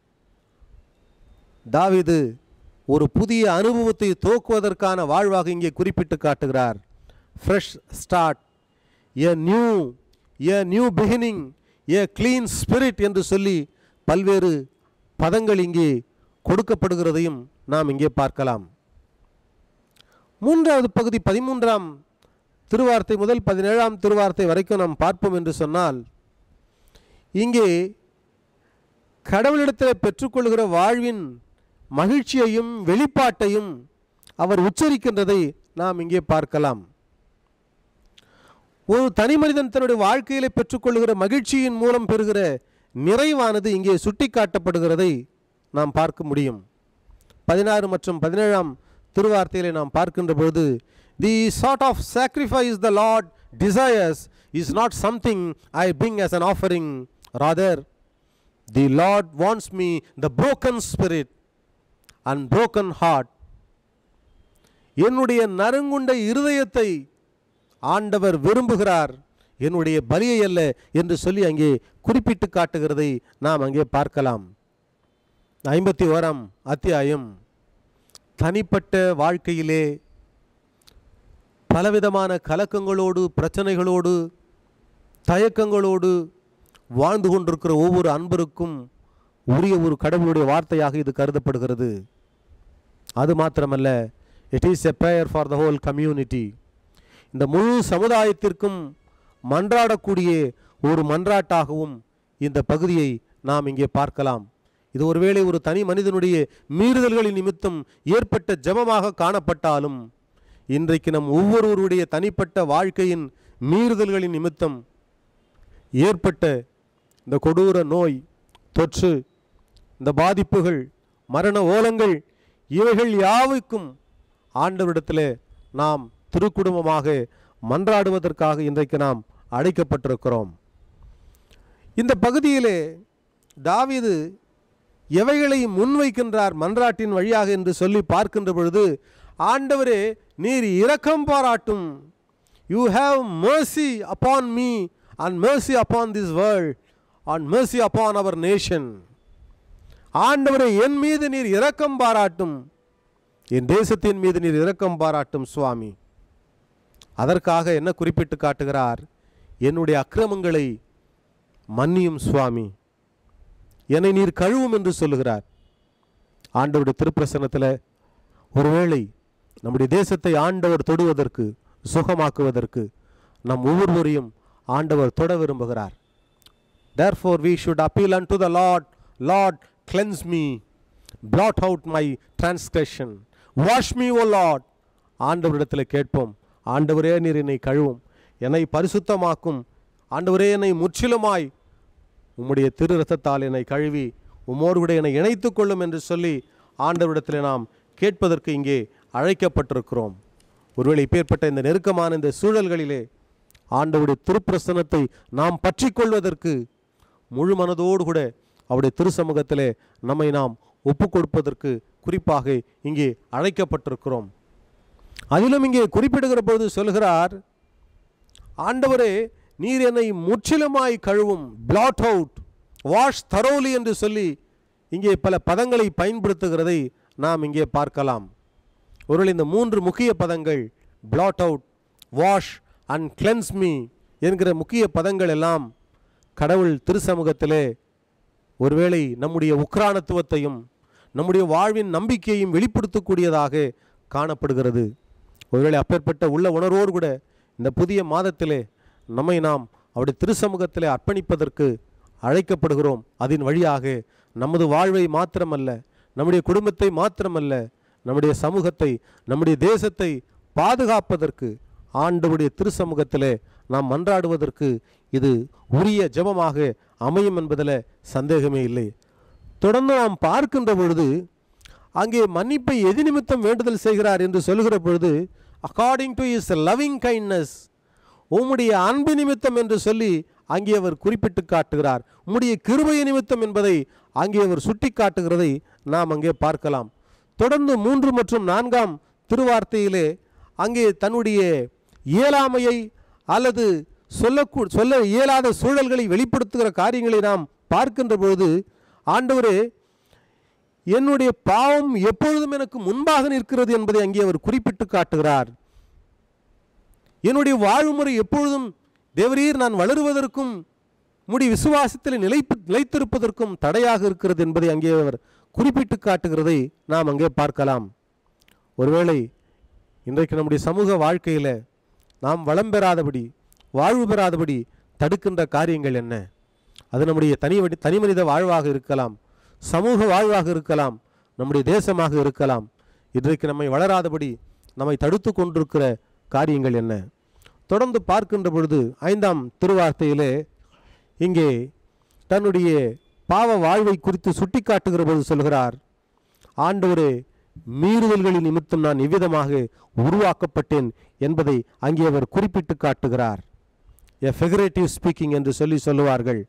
தாவீது ஒரு புதிய அனுபவத்தை துவக்குவதற்கான வாழ்வாக இங்கே குறிப்பிட்டு காட்டுகிறார் fresh start a new a new beginning a clean spirit என்று சொல்லி பல்வேறு பதங்கள் இங்கே கொடுக்கப்படுகிறதையும் நாம் இங்கே பார்க்கலாம் மூன்றாவது பகுதி பதிமூன்றாம் திருவார்த்தை முதல் பதினேழாம் திருவார்த்தை வரைக்கும் நாம் பார்ப்போம் என்று சொன்னால் இங்கே கடவுளிடத்தில் பெற்றுக்கொள்கிற வாழ்வின் மகிழ்ச்சியையும் வெளிப்பாட்டையும் அவர் உச்சரிக்கின்றதை நாம் இங்கே பார்க்கலாம் ஒரு தனி மனிதன் தன்னுடைய வாழ்க்கையிலே பெற்றுக்கொள்கிற மகிழ்ச்சியின் மூலம் பெறுகிற நிறைவானது இங்கே சுட்டிக்காட்டப்படுகிறதை நாம் பார்க்க முடியும் பதினாறு மற்றும் பதினேழாம் திருவார்த்தையிலே நாம் பார்க்கின்ற பொழுது the sort of sacrifice the Lord desires is not something I bring as an offering rather the Lord wants me the broken spirit and broken heart என்னுடைய நறுங்குண்ட இருதயத்தை ஆண்டவர் விரும்புகிறார் என்னுடைய பலியை அல்ல என்று சொல்லி அங்கே குறிப்பிட்டு காட்டுகிறதை நாம் அங்கே பார்க்கலாம் ஐம்பத்தி ஓராம் அத்தியாயம் தனிப்பட்ட வாழ்க்கையிலே பலவிதமான கலக்கங்களோடு பிரச்சனைகளோடு தயக்கங்களோடு வாழ்ந்து கொண்டிருக்கிற ஒவ்வொரு அன்பருக்கும் உரிய ஒரு கடவுளுடைய வார்த்தையாக இது கருதப்படுகிறது அது மாத்திரமல்ல it is a prayer for the whole community இந்த முழு சமுதாயத்திற்கும் மன்றாடக்கூடிய ஒரு மன்றாட்டாகவும் இந்த பகுதியை நாம் இங்கே பார்க்கலாம் இது ஒருவேளை ஒரு தனி மனிதனுடைய மீறுதல்களின் நிமித்தம் ஏற்பட்ட ஜெபமாக காணப்பட்டாலும் இன்றைக்கு நம் ஒவ்வொருவருடைய தனிப்பட்ட வாழ்க்கையின் மீறுதல்களின் நிமித்தம் ஏற்பட்ட இந்த கொடூர நோய் தொற்று இந்த பாதிப்புகள் மரண ஓலங்கள் இவைகள் யாவுக்கும் ஆண்டவரிடத்தில் நாம் திருக்குடும்பமாக மன்றாடுவதற்காக இன்றைக்கு நாம் அழைக்கப்பட்டிருக்கிறோம் இந்த பகுதியிலே தாவீது எவைகளை முன்வைக்கின்றார் மன்றாட்டின் வழியாக என்று சொல்லி பார்க்கின்ற பொழுது ஆண்டவரே நீர் இரக்கம் பாராட்டும் you have mercy upon me and mercy upon this world and mercy upon our nation ஆண்டவரே என் மீது நீர் இரக்கம் பாராட்டும் என் தேசத்தின் மீது நீர் இரக்கம் பாராட்டும் சுவாமி அதற்காக என்ன குறிப்பிட்டு காட்டுகிறார் என்னுடைய அக்கிரமங்களை மன்னியும் சுவாமி என்னை நீர் கழுவும் என்று சொல்லுகிறார் ஆண்டவருடைய திருப்பிரசனத்தில் ஒருவேளை நம்முடைய தேசத்தை ஆண்டவர் தொடுவதற்கு சுகமாக்குவதற்கு நம் ஒவ்வொருவரையும் ஆண்டவர் தொட விரும்புகிறார் therefore we should appeal unto the lord lord cleanse me blot out my transgression wash me o lord ஆண்டவரிடத்தில் கேட்போம் ஆண்டவரே நீர் என்னை கழுவும் என்னை பரிசுத்தமாக்கும் ஆண்டவரே என்னை முற்றிலுமாய் உம்முடைய திரு ரத்தத்தால் என்னை கழுவி உம்மோடு கூட என்னை இணைத்துக் கொள்ளும் என்று சொல்லி ஆண்டவரிடத்தில் நாம் கேட்பதற்கு இங்கே அழைக்கப்பட்டிருக்கிறோம் ஒருவேளை இப்பேற்பட்ட இந்த நெருக்கமான இந்த சூழல்களிலே ஆண்டவருடைய திருப்பிரசனத்தை நாம் பற்றி கொள்வதற்கு முழு மனதோடு கூட அவருடைய திருசமூகத்திலே நம்மை நாம் ஒப்புக் கொடுப்பதற்கு குறிப்பாக இங்கே அழைக்கப்பட்டிருக்கிறோம் அதிலும் இங்கே குறிப்பிடுகிற பொழுது சொல்கிறார் ஆண்டவரே நீர் என்னை முற்றிலுமாய் கழுவும் பிளாட் அவுட் வாஷ் தரோலி என்று சொல்லி இங்கே பல பதங்களை பயன்படுத்துகிறதை நாம் இங்கே பார்க்கலாம் ஒருவேளை இந்த மூன்று முக்கிய பதங்கள் blot out wash and cleanse me என்கிற முக்கிய பதங்கள் எல்லாம் கடவுள் திருசமூகத்திலே ஒருவேளை நம்முடைய உக்ரானத்துவத்தையும் நம்முடைய வாழ்வின் நம்பிக்கையையும் வெளிப்படுத்தக்கூடியதாக காணப்படுகிறது ஒருவேளை அப்பேற்பட்ட உள்ள உணர்வோடு கூட இந்த புதிய மாதத்திலே நம்மை நாம் அவருடைய திருசமூகத்திலே அர்ப்பணிப்பதற்கு அழைக்கப்படுகிறோம் அதன் வழியாக நமது வாழ்வை மாத்திரமல்ல நம்முடைய குடும்பத்தை மாத்திரமல்ல நம்முடைய சமூகத்தை நம்முடைய தேசத்தை பாதுகாப்பதற்கு ஆண்டவருடைய திருசமூகத்திலே நாம் மன்றாடுவதற்கு இது உரிய ஜெபமாக அமையும் என்பதில் சந்தேகமே இல்லை தொடர்ந்து நாம் பார்க்கின்ற பொழுது அங்கே மன்னிப்பை எது நிமித்தம் வேண்டுதல் செய்கிறார் என்று சொல்லுகிற பொழுது according to his loving kindness உம்முடைய அன்பு நிமித்தம் என்று சொல்லி அங்கே அவர் குறிப்பிட்டு காட்டுகிறார் உம்முடைய கிருபை நிமித்தம் என்பதை அங்கே அவர் சுட்டி காட்டுகிறதை நாம் அங்கே பார்க்கலாம் தொடர்ந்து மூன்று மற்றும் நான்காம் திருவார்த்தையிலே அங்கே தன்னுடைய இயலாமையை அல்லது சொல்லக்கூ சொல்ல இயலாத சூழல்களை வெளிப்படுத்துகிற காரியங்களை நாம் பார்க்கின்ற பொழுது ஆண்டவரே என்னுடைய பாவம் எப்பொழுதும் எனக்கு முன்பாக நிற்கிறது என்பதை அங்கே அவர் குறிப்பிட்டு காட்டுகிறார் என்னுடைய வாழ்முறை எப்பொழுதும் தேவரீர் நான் வளருவதற்கும் முடி விசுவாசத்தில் நிலைப்பு நிலைத்திருப்பதற்கும் தடையாக இருக்கிறது என்பதை அங்கே அவர் குறிப்பிட்டு காட்டுகிறதை நாம் அங்கே பார்க்கலாம் ஒருவேளை இன்றைக்கு நம்முடைய சமூக வாழ்க்கையில் நாம் வளம் பெறாதபடி வாழ்வு பெறாதபடி தடுக்கின்ற காரியங்கள் என்ன அது நம்முடைய தனி தனி மனித வாழ்வாக இருக்கலாம் சமூக வாழ்வாக இருக்கலாம் நம்முடைய தேசமாக இருக்கலாம் இன்றைக்கு நம்மை வளராதபடி நம்மை தடுத்து கொண்டிருக்கிற காரியங்கள் என்ன தொடர்ந்து பார்க்கின்ற பொழுது ஐந்தாம் திருவார்த்தையிலே இங்கே தன்னுடைய பாவ வாழ்வை குறித்து சுட்டிக்காட்டுகிற பொழுது சொல்கிறார் ஆண்டவரே மீறுதல்களின் நிமித்தம் நான் எவ்விதமாக உருவாக்கப்பட்டேன் என்பதை அங்கே அவர் குறிப்பிட்டு காட்டுகிறார் எ ஃபெகரேட்டிவ் ஸ்பீக்கிங் என்று சொல்லி சொல்லுவார்கள்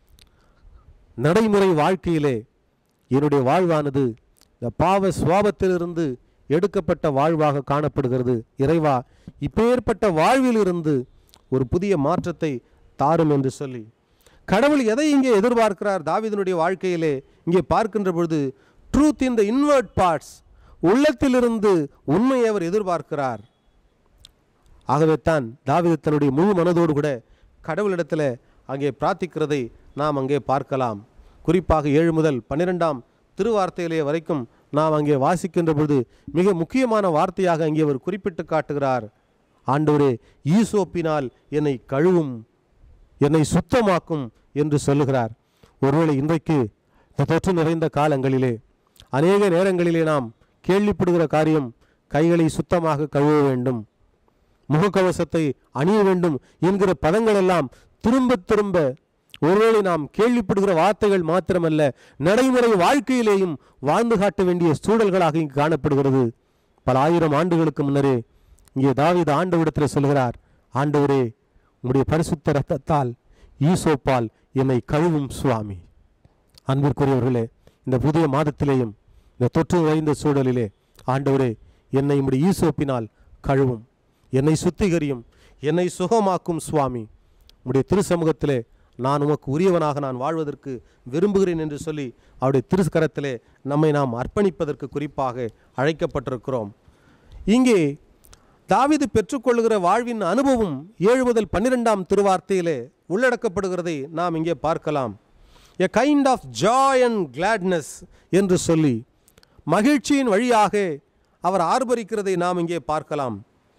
நடைமுறை வாழ்க்கையிலே என்னுடைய வாழ்வானது இந்த பாவ சுவாபத்திலிருந்து எடுக்கப்பட்ட வாழ்வாக காணப்படுகிறது இறைவா இப்பேற்பட்ட வாழ்விலிருந்து ஒரு புதிய மாற்றத்தை தாரும் என்று சொல்லி கடவுள் எதை இங்கே எதிர்பார்க்கிறார் தாவீதினுடைய வாழ்க்கையிலே இங்கே பார்க்கின்ற பொழுது truth in the inward parts உள்ளத்திலிருந்து உண்மையை அவர் எதிர்பார்க்கிறார் ஆகவே தான் தாவீது தன்னுடைய முழு மனதோடு கூட கடவுளிடத்தில் அங்கே பிரார்த்திக்கிறதை நாம் அங்கே பார்க்கலாம் குறிப்பாக ஏழு முதல் பன்னிரெண்டாம் திருவார்த்தையிலே வரைக்கும் நாம் அங்கே வாசிக்கின்ற பொழுது மிக முக்கியமான வார்த்தையாக அங்கே அவர் குறிப்பிட்டு காட்டுகிறார் ஆண்டவரே ஈசோப்பினால் என்னை கழுவும் என்னை சுத்தமாக்கும் என்று சொல்லுகிறார் ஒருவேளை இன்றைக்கு இந்த தொற்று நிறைந்த காலங்களிலே அநேக நேரங்களிலே நாம் கேள்விப்படுகிற காரியம் கைகளை சுத்தமாக கழுவ வேண்டும் முகக்கவசத்தை அணிய வேண்டும் என்கிற பதங்கள் எல்லாம் திரும்ப திரும்ப ஒருவேளை நாம் கேள்விப்படுகிற வார்த்தைகள் மாத்திரமல்ல நடைமுறை வாழ்க்கையிலேயும் வாழ்ந்து காட்ட வேண்டிய சூழல்களாக இங்கு காணப்படுகிறது பல ஆயிரம் ஆண்டுகளுக்கு முன்னரே இங்கே தாவீது ஆண்டவரிடத்தில் சொல்கிறார் ஆண்டவரே உம்முடைய பரிசுத்த ரத்தத்தால் ஈசோப்பால் என்னை கழுவும் சுவாமி அன்பிற்குரியவர்களே இந்த புதிய மாதத்திலேயும் இந்த தொற்று நிறைந்த சூழலிலே ஆண்டவரே என்னை உம்முடைய ஈசோப்பினால் கழுவும் என்னை சுத்திகரியும் என்னை சுகமாக்கும் சுவாமி உம்முடைய திருசமூகத்திலே நான் உமக்கு உரியவனாக நான் வாழ்வதற்கு விரும்புகிறேன் என்று சொல்லி அவருடைய திருக்கரத்திலே நம்மை நாம் அர்ப்பணிப்பதற்கு குறிப்பாக அழைக்கப்பட்டிருக்கிறோம் இங்கே தாவீது பெற்றுக்கொள்கிற வாழ்வின் அனுபவம் ஏழு முதல் பன்னிரெண்டாம் திருவார்த்தையிலே உள்ளடக்கப்படுகிறதை நாம் இங்கே பார்க்கலாம் a kind of joy and gladness என்று சொல்லி மகிழ்ச்சியின் வழியாக அவர் ஆர்ப்பரிக்கிறதை நாம் இங்கே பார்க்கலாம்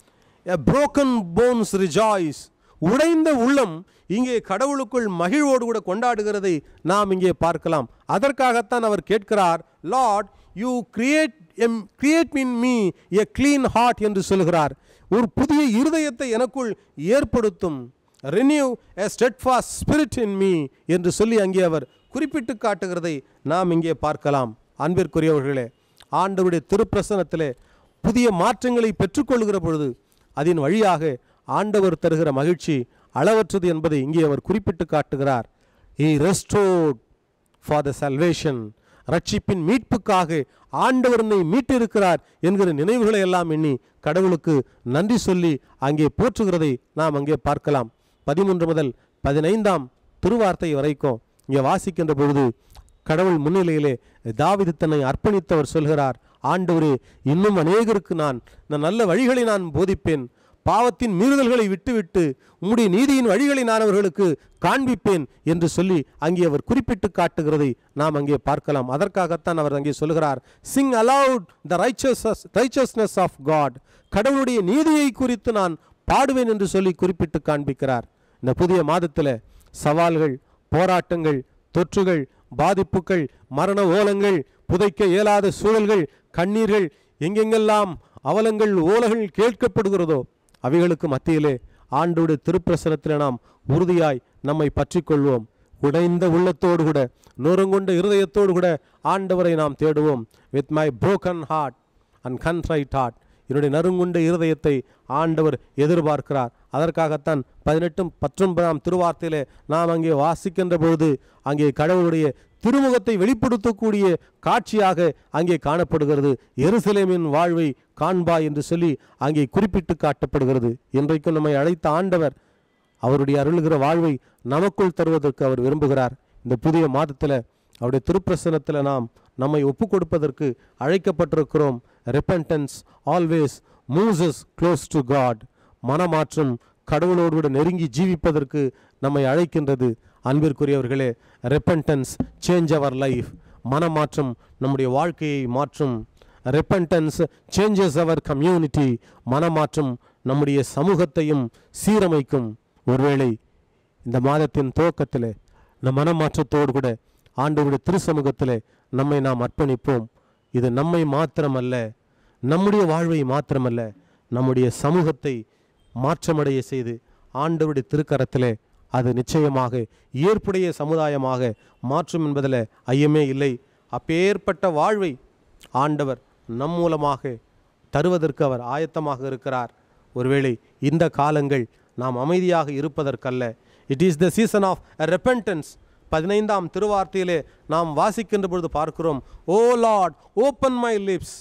எ broken bones rejoice உடைந்த உள்ளம் இங்கே கடவுளுக்குள் மகிழ்வோடு கூட கொண்டாடுகிறதை நாம் இங்கே பார்க்கலாம் அதற்காகத்தான் அவர் கேட்கிறார் Lord you create um create in me a clean heart என்று சொல்கிறார் ஒரு புதிய இருதயத்தை எனக்குள் ஏற்படுத்தும் renew a steadfast spirit in me என்று சொல்லி அங்கே அவர் குறிப்பிட்டு காட்டுகிறதை நாம் இங்கே பார்க்கலாம் அன்பிற்குரியவர்களே ஆண்டவருடைய திருப்பிரசனத்திலே புதிய மாற்றங்களை பெற்றுக்கொள்கிற பொழுது அதன் வழியாக ஆண்டவர் தருகிற மகிழ்ச்சி அளவற்றது என்பதை இங்கே அவர் குறிப்பிட்டு காட்டுகிறார் he restored for the salvation ரட்சிப்பின் மீட்புக்காக ஆண்டவர் என்னை மீட்டிருக்கிறார் என்கிற நினைவுகளை எல்லாம் எண்ணி கடவுளுக்கு நன்றி சொல்லி அங்கே போற்றுகிறதை நாம் அங்கே பார்க்கலாம் பதிமூன்று முதல் பதினைந்தாம் திருவார்த்தை வரைக்கும் இங்கே வாசிக்கின்ற பொழுது கடவுள் முன்னிலையிலே தாவீது தன்னை அர்ப்பணித்தவர் சொல்கிறார் ஆண்டவரே இன்னும் அநேகருக்கு நான் இந்த நல்ல வழிகளை நான் போதிப்பேன் பாவத்தின் மீறுதல்களை விட்டுவிட்டு உம்முடைய நீதியின் வழிகளை நான் அவர்களுக்கு காண்பிப்பேன் என்று சொல்லி அங்கே அவர் குறிப்பிட்டு காட்டுகிறதை நாம் அங்கே பார்க்கலாம் அதற்காகத்தான் அவர் அங்கே சொல்கிறார் sing aloud the righteous righteousness of God கடவுளுடைய நீதியை குறித்து நான் பாடுவேன் என்று சொல்லி குறிப்பிட்டு காண்பிக்கிறார் இந்த புதிய மாதத்தில் சவால்கள் போராட்டங்கள் தொற்றுகள் பாதிப்புகள் மரண ஓலங்கள் புதைக்க இயலாத சூழல்கள் கண்ணீர்கள் எங்கெங்கெல்லாம் அவலங்கள் ஓலகள் கேட்கப்படுகிறதோ அவைகளுக்கு மத்தியிலே ஆண்டோடு திருப்பிரசனத்தில் நாம் உறுதியாய் நம்மை பற்றிக்கொள்வோம் உடைந்த உள்ளத்தோடு கூட நொறுங்குண்ட இருதயத்தோடு கூட ஆண்டவரை நாம் தேடுவோம் with my broken heart and contrite heart என்னுடைய நறுங்குண்ட இருதயத்தை ஆண்டவர் எதிர்பார்க்கிறார் அதற்காகத்தான் பதினெட்டும் பத்தொன்பதாம் திருவார்த்தையிலே நாம் அங்கே வாசிக்கின்ற பொழுது அங்கே கடவுளுடைய திருமுகத்தை வெளிப்படுத்தக்கூடிய காட்சியாக அங்கே காணப்படுகிறது எருசலேமின் வாழ்வை காண்பா என்று சொல்லி அங்கே குறிப்பிட்டு காட்டப்படுகிறது இன்றைக்கும் நம்மை அழைத்த ஆண்டவர் அவருடைய அருளுகிற வாழ்வை நமக்குள் தருவதற்கு அவர் விரும்புகிறார் இந்த புதிய மாதத்தில் அவருடைய திருப்பிரசனத்தில் நாம் நம்மை ஒப்பு கொடுப்பதற்கு அழைக்கப்பட்டிருக்கிறோம் repentance always moves close to God மனமாற்றம் கடவுளோடு கூட நெருங்கி ஜீவிப்பதற்கு நம்மை அழைக்கின்றது அன்பிற்குரியவர்களே repentance சேஞ்ச் அவர் லைஃப் மனமாற்றம் நம்முடைய வாழ்க்கையை மாற்றும் repentance சேஞ்சஸ் அவர் கம்யூனிட்டி மனமாற்றம் நம்முடைய சமூகத்தையும் சீரமைக்கும் ஒருவேளை இந்த மாதத்தின் துவக்கத்திலே இந்த மனமாற்றத்தோடு கூட ஆண்டவருடைய திருசமூகத்திலே நம்மை நாம் அர்ப்பணிப்போம் இது நம்மை மாத்திரமல்ல நம்முடைய வாழ்வை மாத்திரமல்ல நம்முடைய சமூகத்தை மாற்றமடைய செய்து ஆண்டவருடைய திருக்கரத்திலே அது நிச்சயமாக ஏற்புடைய சமுதாயமாக மாற்றும் என்பதில் ஐயமே இல்லை அப்பேற்பட்ட வாழ்வை ஆண்டவர் நம் மூலமாக தருவதற்கு அவர் ஆயத்தமாக இருக்கிறார் ஒருவேளை இந்த காலங்கள் நாம் அமைதியாக இருப்பதற்கல்ல it is the season of repentance பதினைந்தாம் திருவார்த்தையிலே நாம் வாசிக்கின்ற பொழுது பார்க்கிறோம் O Lord open my lips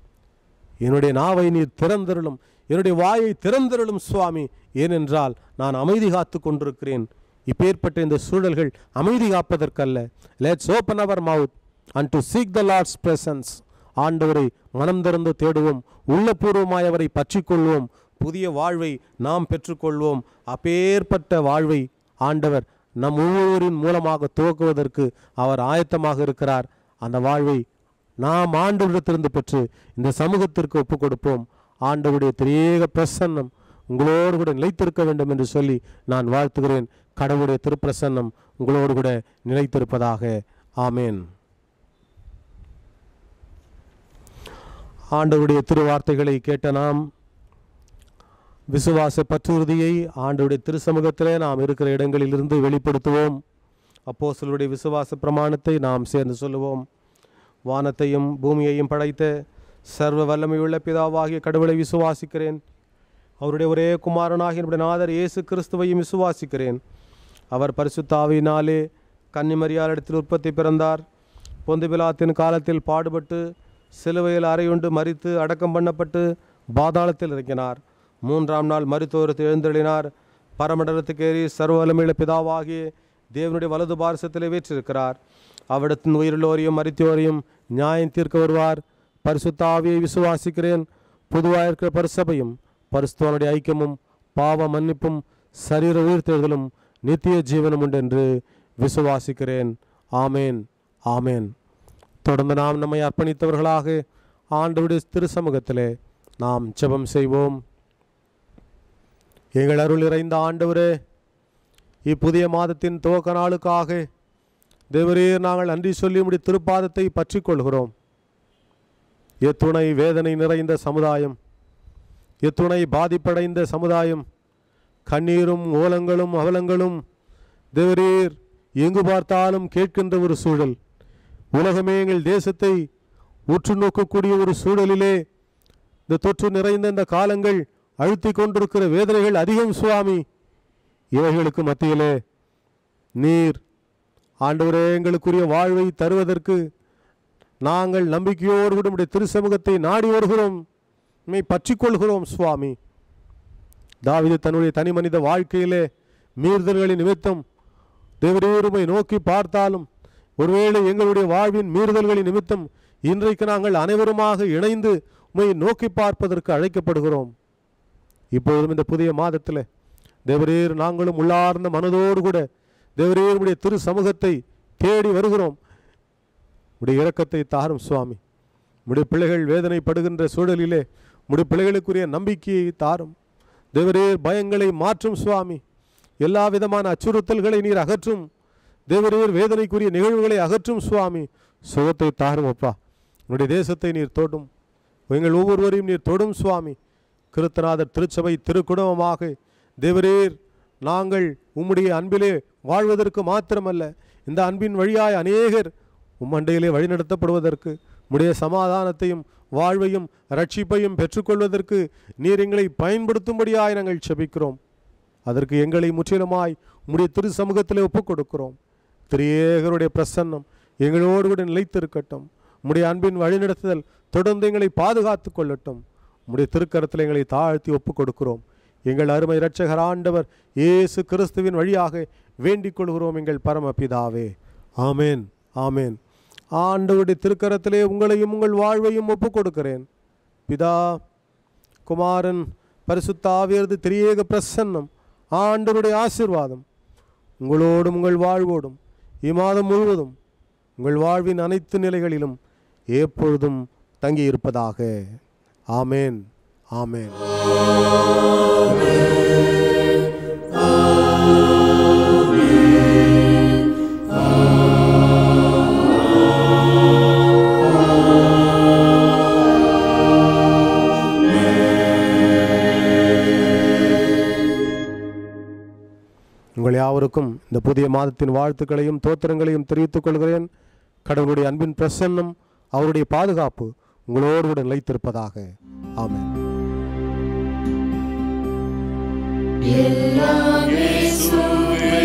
என்னுடைய நாவை நீர் திறந்தருளும் என்னுடைய வாயை திறந்தருளும் சுவாமி ஏனென்றால் நான் அமைதி காத்து கொண்டிருக்கிறேன் இப்பேற்பட்ட இந்த சூழல்கள் அமைதி காப்பதற்கல்ல let's open our mouth and to seek the Lord's presence ஆண்டவரை மனம் திறந்து தேடுவோம் உள்ளபூர்வமாய் அவரை பற்றிக்கொள்வோம் புதிய வாழ்வை நாம் பெற்றுக்கொள்வோம் அப்பேற்பட்ட வாழ்வை ஆண்டவர் நம் ஒவ்வொருவரின் மூலமாக துவக்குவதற்கு அவர் ஆயத்தமாக இருக்கிறார் அந்த வாழ்வை நாம் ஆண்டவரிடத்திலிருந்து பெற்று இந்த சமூகத்திற்கு ஒப்புக் கொடுப்போம் ஆண்டவருடைய திரியேக பிரசன்னம் உங்களோடு கூட நிலைத்திருக்க வேண்டும் என்று சொல்லி நான் வாழ்த்துகிறேன் கடவுளுடைய திருப்பிரசன்னம் உங்களோடு கூட நிலைத்திருப்பதாக ஆமேன் ஆண்டவருடைய திருவார்த்தைகளை கேட்ட நாம் விசுவாச பற்றுறுதியை ஆண்டவருடைய திருசமூகத்திலே நாம் இருக்கிற இடங்களிலிருந்து வெளிப்படுத்துவோம் அப்போஸ்தலருடைய விசுவாச பிரமாணத்தை நாம் சேர்ந்து சொல்லுவோம் வானத்தையும் பூமியையும் படைத்த சர்வ வல்லமையுள்ள பிதாவாகிய கடவுளை விசுவாசிக்கிறேன் அவருடைய ஒரே குமாரனாகிய என்னுடைய நாதர் இயேசு கிறிஸ்துவையும் விசுவாசிக்கிறேன் அவர் பரிசுத்தாவினாலே கன்னிமரியாரிடத்தில் உற்பத்தி பிறந்தார் பொந்து பிலாத்தின் காலத்தில் பாடுபட்டு சிலுவையில் அறையுண்டு மரித்து அடக்கம் பண்ணப்பட்டு பாதாளத்தில் இறங்கினார் மூன்றாம் நாள் மருத்துவரத்து எழுந்தெழினார் பரமண்டலத்துக்கு ஏறி சர்வ வல்லமையுள்ள பிதாவாகிய தேவனுடைய வலது பாரசத்திலே வீற்றிருக்கிறார் அவ்விடத்தின் உயிருள்ளோரையும் மரித்தோரையும் நியாயம் தீர்க்க வருவார் பரிசுத்த ஆவியை விசுவாசிக்கிறேன் பொதுவாக இருக்கிற பரிசபையும் பரிசுத்தவனுடைய ஐக்கியமும் பாவ மன்னிப்பும் சரீர உயிர்த்தெழுதலும் நித்திய ஜீவனும் உண்டு என்று விசுவாசிக்கிறேன் ஆமேன் ஆமேன் தொடர்ந்து நாம் நம்மை அர்ப்பணித்தவர்களாக ஆண்டவருடைய திரு சமூகத்திலே நாம் ஜெபம் செய்வோம் எங்கள் அருள் இறைந்த ஆண்டவரே இப்புதிய மாதத்தின் துவக்க நாளுக்காக தேவரே நாங்கள் நன்றி சொல்லி உம்முடைய திருப்பாதத்தை பற்றி கொள்கிறோம் எத்துணை வேதனை நிறைந்த சமுதாயம் எத்துணை பாதிப்படைந்த சமுதாயம் கண்ணீரும் ஓலங்களும் அவலங்களும் தேவரீர் எங்கு பார்த்தாலும் கேட்கின்ற ஒரு சூழல் உலகமே எங்கள் தேசத்தை உற்று நோக்கக்கூடிய ஒரு சூழலிலே இந்த தொற்று நிறைந்த இந்த காலங்கள் அழுத்தி கொண்டிருக்கிற வேதனைகள் அதிகம் சுவாமி இவைகளுக்கு மத்தியிலே நீர் ஆண்டவரே எங்களுக்குரிய வாழ்வை தருவதற்கு நாங்கள் நம்பிக்கையோடு கூட உம்முடைய திருச்சமூகத்தை நாடி வருகிறோம் உம்மை பற்றிக் கொள்கிறோம் சுவாமி தாவீது தன்னுடைய தனி மனித வாழ்க்கையிலே மீறுதல்களின் நிமித்தம் தேவரீருமை நோக்கி பார்த்தாலும் ஒருவேளை எங்களுடைய வாழ்வின் மீறுதல்களின் நிமித்தம் இன்றைக்கு நாங்கள் அனைவருமாக இணைந்து உம்மை நோக்கி பார்ப்பதற்கு அழைக்கப்படுகிறோம் இப்பொழுதும் இந்த புதிய மாதத்தில் தேவரீர் நாங்களும் உள்ளார்ந்த மனதோடு கூட தேவரீர் உடைய திரு சமூகத்தை தேடி வருகிறோம் உடைய இரக்கத்தை தாரும் சுவாமி உடைய பிள்ளைகள் வேதனைப்படுகின்ற சூழலிலே உடைய பிள்ளைகளுக்குரிய நம்பிக்கையை தாரும் தேவரீர் பயங்களை மாற்றும் சுவாமி எல்லா விதமான அச்சுறுத்தல்களை நீர் அகற்றும் தேவரீர் வேதனைக்குரிய நிகழ்வுகளை அகற்றும் சுவாமி சுகத்தை தாரும் அப்பா உன்னுடைய தேசத்தை நீர் தொடும் எங்கள் ஒவ்வொருவரையும் நீர் தொடும் சுவாமி கிருத்தநாதர் திருச்சபை திருக்குடும்பமாக தேவரீர் நாங்கள் உம்முடைய அன்பிலே வாழ்வதற்கு மாத்திரமல்ல இந்த அன்பின் வழியாய் அநேகர் உம்மண்டையிலே வழிநடத்தப்படுவதற்கு உம்முடைய சமாதானத்தையும் வாழ்வையும் ரட்சிப்பையும் பெற்றுக்கொள்வதற்கு நீர் எங்களை பயன்படுத்தும்படியாய் நாங்கள் செபிக்கிறோம் அதற்கு எங்களை முற்றிலுமாய் உம்முடைய திரு சமூகத்திலே ஒப்புக் கொடுக்கிறோம் திரியேகருடைய பிரசன்னம் எங்களோடு கூட நிலைத்திருக்கட்டும் உம்முடைய அன்பின் வழிநடத்துதல் தொடர்ந்து எங்களை பாதுகாத்து கொள்ளட்டும் உம்முடைய திருக்கரத்தில் எங்களை தாழ்த்தி ஒப்புக் கொடுக்கிறோம் எங்கள் அருமை இரட்சகர் ஆண்டவர் இயேசு கிறிஸ்துவின் வழியாக வேண்டிக் கொள்கிறோம் எங்கள் பரமபிதாவே ஆமேன் ஆமேன் ஆண்டவருடைய திருக்கரத்திலே உங்களையும் உங்கள் வாழ்வையும் ஒப்புக் கொடுக்கிறேன் பிதா குமாரன் பரிசுத்த ஆவியரது திரியேக பிரசன்னம் ஆண்டவருடைய ஆசீர்வாதம் உங்களோடும் உங்கள் வாழ்வோடும் இம்மாதம் முழுவதும் உங்கள் வாழ்வின் அனைத்து நிலைகளிலும் எப்பொழுதும் தங்கியிருப்பதாக ஆமேன் ஆமேன் உங்கள் யாவருக்கும் இந்த புதிய மாதத்தின் வாழ்த்துக்களையும் தோத்திரங்களையும் தெரிவித்துக் கொள்கிறேன் கடவுளுடைய அன்பின் பிரசன்னம் அவருடைய பாதுகாப்பு உங்களோடு கூட நிலைத்திருப்பதாக ஆமென் எல்லாம் இயேசுவே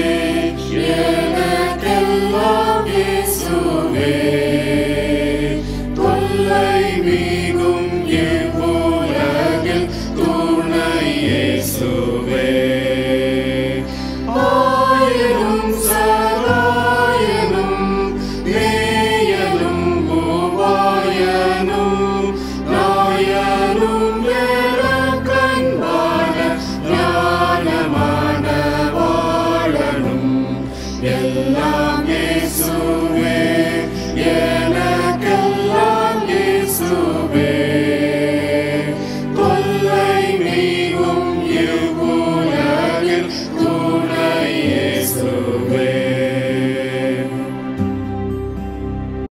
எனக்கெல்லாம் இயேசுவே தொல்லை மிகும் இவ்வுலகில் துணை இயேசுவே ஆயிரம் சகாயனும் நேயனும் உபாயனும் நாயனும் எனக்கன்பான ஞானமான வாழனும் எல்லா